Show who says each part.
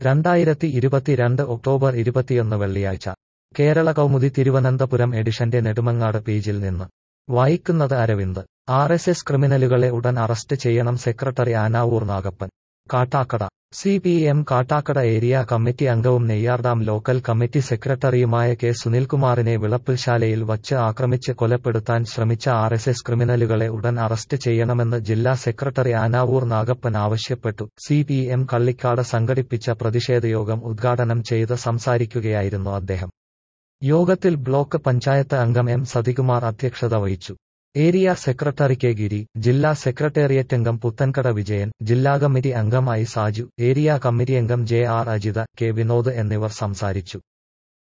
Speaker 1: രണ്ടായിരത്തി ഇരുപത്തിരണ്ട് ഒക്ടോബർ ഇരുപത്തിയൊന്ന് വെള്ളിയാഴ്ച കേരള കൗമുദി തിരുവനന്തപുരം എഡിഷന്റെ നെടുമങ്ങാട് പേജിൽ നിന്ന് വായിക്കുന്നത് അരവിന്ദ് ആർ എസ് എസ് ക്രിമിനലുകളെ ഉടൻ അറസ്റ്റ് ചെയ്യണം secretary Anavoor Nagappan Kattakada C P M Kattakada area committee അംഗവും നെയ്യാർഡാം ലോക്കൽ കമ്മിറ്റി സെക്രട്ടറിയുമായ കെ സുനിൽകുമാറിനെ വിളപ്പിൽശാലയിൽ വച്ച് ആക്രമിച്ച് കൊലപ്പെടുത്താൻ ശ്രമിച്ച ആർ എസ് എസ് ക്രിമിനലുകളെ ഉടൻ അറസ്റ്റ് ചെയ്യണമെന്ന് ജില്ലാ സെക്രട്ടറി ആനാവൂർ നാഗപ്പൻ ആവശ്യപ്പെട്ടു സി പി എം കള്ളിക്കാട് സംഘടിപ്പിച്ച പ്രതിഷേധയോഗം ഉദ്ഘാടനം ചെയ്ത് സംസാരിക്കുകയായിരുന്നു അദ്ദേഹം യോഗത്തിൽ ബ്ലോക്ക് പഞ്ചായത്ത് അംഗം എം സതികുമാർ അധ്യക്ഷത വഹിച്ചു ഏരിയ സെക്രട്ടറി കെ ഗിരി ജില്ലാ സെക്രട്ടേറിയറ്റ് അംഗം പുത്തൻകട വിജയൻ ജില്ലാ കമ്മിറ്റി അംഗം ഐ സാജു ഏരിയ കമ്മിറ്റി അംഗം J R Ajitha K Vinod എന്നിവർ സംസാരിച്ചു